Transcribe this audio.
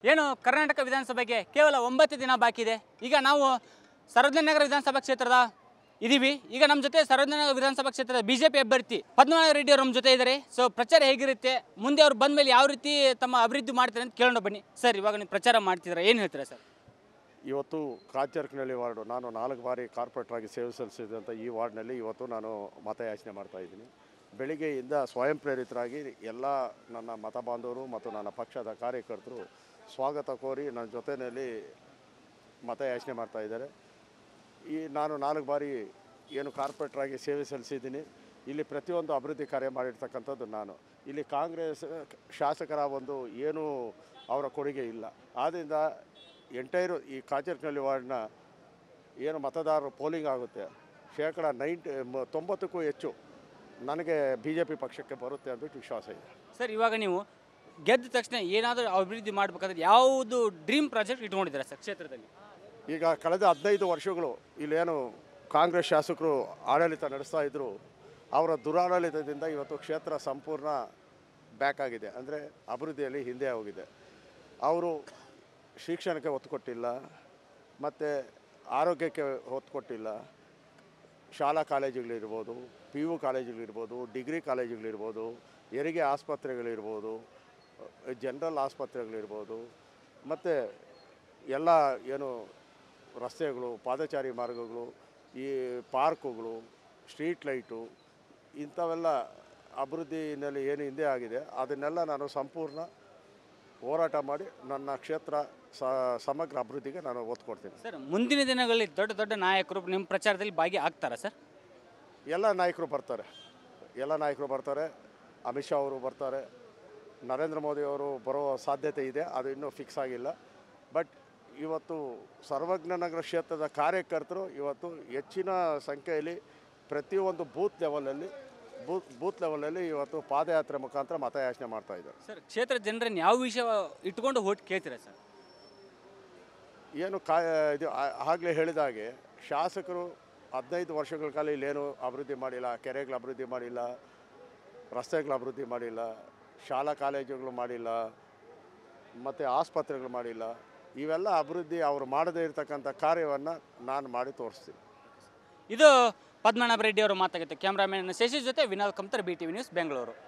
ಏನು ಕರ್ನಾಟಕ ವಿಧಾನಸಭೆಗೆ ಕೇವಲ ಒಂಬತ್ತು ದಿನ ಬಾಕಿ ಇದೆ ಈಗ ನಾವು ಸರೋಜನಗರ ವಿಧಾನಸಭಾ ಕ್ಷೇತ್ರದ ಇದ್ದೀವಿ ಈಗ ನಮ್ಮ ಜೊತೆ ಸರೋಜನಗರ ವಿಧಾನಸಭಾ ಕ್ಷೇತ್ರದ ಬಿ ಜೆ ಪಿ ಅಭ್ಯರ್ಥಿ ಪದ್ಮನಾಭ ರೆಡ್ಡಿ ಅವರು ನಮ್ಮ ಜೊತೆ ಇದ್ದಾರೆ ಸೊ ಪ್ರಚಾರ ಹೇಗಿರುತ್ತೆ ಮುಂದೆ ಅವ್ರು ಬಂದ ಮೇಲೆ ಯಾವ ರೀತಿ ತಮ್ಮ ಅಭಿವೃದ್ಧಿ ಮಾಡ್ತಾರೆ ಅಂತ ಕೇಳೋಣ ಬನ್ನಿ ಸರ್ ಇವಾಗ ನೀವು ಪ್ರಚಾರ ಮಾಡ್ತಿದ್ದೀರಾ ಏನು ಹೇಳ್ತೀರಾ ಸರ್ ಇವತ್ತು ಕಾಚರ್ಕನಹಳ್ಳಿ ವಾರ್ಡು ನಾನು ನಾಲ್ಕು ಬಾರಿ ಕಾರ್ಪೊರೇಟರ್ ಆಗಿ ಸೇವೆ ಸಲ್ಲಿಸಿದಂಥ ಈ ವಾರ್ಡ್ನಲ್ಲಿ ಇವತ್ತು ನಾನು ಮತಯಾಚನೆ ಮಾಡ್ತಾ ಇದ್ದೀನಿ ಬೆಳಿಗ್ಗೆಯಿಂದ ಸ್ವಯಂ ಪ್ರೇರಿತರಾಗಿ ಎಲ್ಲ ನನ್ನ ಮತ ಬಾಂಧವರು ಮತ್ತು ನನ್ನ ಪಕ್ಷದ ಕಾರ್ಯಕರ್ತರು ಸ್ವಾಗತ ಕೋರಿ ನನ್ನ ಜೊತೆಯಲ್ಲಿ ಮತಯಾಚನೆ ಮಾಡ್ತಾ ಇದ್ದಾರೆ ಈ ನಾನು ನಾಲ್ಕು ಬಾರಿ ಏನು ಕಾರ್ಪೊರೇಟರ್ ಆಗಿ ಸೇವೆ ಸಲ್ಲಿಸಿದ್ದೀನಿ ಇಲ್ಲಿ ಪ್ರತಿಯೊಂದು ಅಭಿವೃದ್ಧಿ ಕಾರ್ಯ ಮಾಡಿರ್ತಕ್ಕಂಥದ್ದು ನಾನು ಇಲ್ಲಿ ಕಾಂಗ್ರೆಸ್ ಶಾಸಕರ ಒಂದು ಏನು ಅವರ ಕೊಡುಗೆ ಇಲ್ಲ ಆದ್ದರಿಂದ ಎಂಟೈರು ಈ ಕಾಚರ್ಕನಹಳ್ಳಿ ವಾರ್ಡ್ನ ಏನು ಮತದಾರರು ಪೋಲಿಂಗ್ ಆಗುತ್ತೆ ಶೇಕಡ ನೈಂಟಿ ತೊಂಬತ್ತಕ್ಕೂ ಹೆಚ್ಚು ನನಗೆ ಬಿ ಜೆ ಪಿ ಪಕ್ಷಕ್ಕೆ ಬರುತ್ತೆ ಅಂದ್ಬಿಟ್ಟು ವಿಶ್ವಾಸ ಇದೆ ಸರ್ ಇವಾಗ ನೀವು ಗೆದ್ದ ತಕ್ಷಣ ಏನಾದರೂ ಅಭಿವೃದ್ಧಿ ಮಾಡಬೇಕಾದ್ರೆ ಯಾವುದು ಡ್ರೀಮ್ ಪ್ರಾಜೆಕ್ಟ್ ಇಟ್ಕೊಂಡಿದ್ದೀರಾ ಸರ್ ಕ್ಷೇತ್ರದಲ್ಲಿ ಈಗ ಕಳೆದ ಹದಿನೈದು ವರ್ಷಗಳು ಇಲ್ಲೇನು ಕಾಂಗ್ರೆಸ್ ಶಾಸಕರು ಆಡಳಿತ ನಡೆಸ್ತಾ ಇದ್ದರು ಅವರ ದುರಾಡಳಿತದಿಂದ ಇವತ್ತು ಕ್ಷೇತ್ರ ಸಂಪೂರ್ಣ ಬ್ಯಾಕ್ ಆಗಿದೆ ಅಂದರೆ ಅಭಿವೃದ್ಧಿಯಲ್ಲಿ ಹಿಂದೆ ಹೋಗಿದೆ ಅವರು ಶಿಕ್ಷಣಕ್ಕೆ ಒತ್ತು ಕೊಟ್ಟಿಲ್ಲ ಮತ್ತು ಆರೋಗ್ಯಕ್ಕೆ ಒತ್ತು ಕೊಟ್ಟಿಲ್ಲ ಶಾಲಾ ಕಾಲೇಜುಗಳಿರ್ಬೋದು ಪಿ ಯು ಕಾಲೇಜುಗಳಿರ್ಬೋದು ಡಿಗ್ರಿ ಕಾಲೇಜುಗಳಿರ್ಬೋದು ಹೆರಿಗೆ ಆಸ್ಪತ್ರೆಗಳಿರ್ಬೋದು ಜನರಲ್ ಆಸ್ಪತ್ರೆಗಳಿರ್ಬೋದು ಮತ್ತು ಎಲ್ಲ ಏನು ರಸ್ತೆಗಳು ಪಾದಚಾರಿ ಮಾರ್ಗಗಳು ಈ ಪಾರ್ಕುಗಳು ಸ್ಟ್ರೀಟ್ ಲೈಟು ಇಂಥವೆಲ್ಲ ಅಭಿವೃದ್ಧಿನಲ್ಲಿ ಏನು ಹಿಂದೆ ಆಗಿದೆ ಅದನ್ನೆಲ್ಲ ನಾನು ಸಂಪೂರ್ಣ ಹೋರಾಟ ಮಾಡಿ ನನ್ನ ಕ್ಷೇತ್ರ ಸ- ಸಮಗ್ರ ಅಭಿವೃದ್ಧಿಗೆ ನಾನು ಒತ್ತು ಕೊಡ್ತೀನಿ ಸರ್ ಮುಂದಿನ ದಿನಗಳಲ್ಲಿ ದೊಡ್ಡ ದೊಡ್ಡ ನಾಯಕರು ನಿಮ್ಮ ಪ್ರಚಾರದಲ್ಲಿ ಭಾಗಿ ಆಗ್ತಾರಾ ಸರ್ ಎಲ್ಲ ನಾಯಕರು ಬರ್ತಾರೆ ಎಲ್ಲ ನಾಯಕರು ಬರ್ತಾರೆ ಅಮಿತ್ ಶಾ ಅವರು ಬರ್ತಾರೆ ನರೇಂದ್ರ ಮೋದಿ ಅವರು ಬರೋ ಸಾಧ್ಯತೆ ಇದೆ ಅದು ಇನ್ನೂ ಫಿಕ್ಸ್ ಆಗಿಲ್ಲ ಬಟ್ ಇವತ್ತು ಸರ್ವಜ್ಞ ನಗರ ಕ್ಷೇತ್ರದ ಕಾರ್ಯಕರ್ತರು ಇವತ್ತು ಹೆಚ್ಚಿನ ಸಂಖ್ಯೆಯಲ್ಲಿ ಪ್ರತಿಯೊಂದು ಬೂತ್ ಲೆವೆಲಲ್ಲಿ ಬೂತ್ ಬೂತ್ ಲೆವೆಲಲ್ಲಿ ಇವತ್ತು ಪಾದಯಾತ್ರೆ ಮುಖಾಂತರ ಮತಯಾಚನೆ ಮಾಡ್ತಾ ಇದ್ದಾರೆ ಸರ್ ಕ್ಷೇತ್ರ ಜನರನ್ನು ಯಾವ ವಿಷಯ ಇಟ್ಕೊಂಡು ಓಟ್ ಕೇಳ್ತೀರಾ ಸರ್ ಏನು ಕಾ ಇದು ಆಗಲೇ ಹೇಳಿದ ಹಾಗೆ ಶಾಸಕರು ಹದಿನೈದು ವರ್ಷಗಳ ಕಾಲ ಇಲ್ಲೇನು ಅಭಿವೃದ್ಧಿ ಮಾಡಿಲ್ಲ ಕೆರೆಗಳ ಅಭಿವೃದ್ಧಿ ಮಾಡಿಲ್ಲ ರಸ್ತೆಗಳ ಅಭಿವೃದ್ಧಿ ಮಾಡಿಲ್ಲ ಶಾಲಾ ಕಾಲೇಜುಗಳು ಮಾಡಿಲ್ಲ ಮತ್ತು ಆಸ್ಪತ್ರೆಗಳು ಮಾಡಿಲ್ಲ ಇವೆಲ್ಲ ಅಭಿವೃದ್ಧಿ ಅವರು ಮಾಡದೇ ಇರತಕ್ಕಂಥ ಕಾರ್ಯವನ್ನು ನಾನು ಮಾಡಿ ತೋರಿಸ್ತೀನಿ ಇದು ಪದ್ಮನಾಭ ರೆಡ್ಡಿ ಅವರು ಮಾತಾಗುತ್ತೆ ಕ್ಯಾಮ್ರಾಮನ್ ಶಶಿ ಜೊತೆ Vinod Kamtar B T V news Bengaluru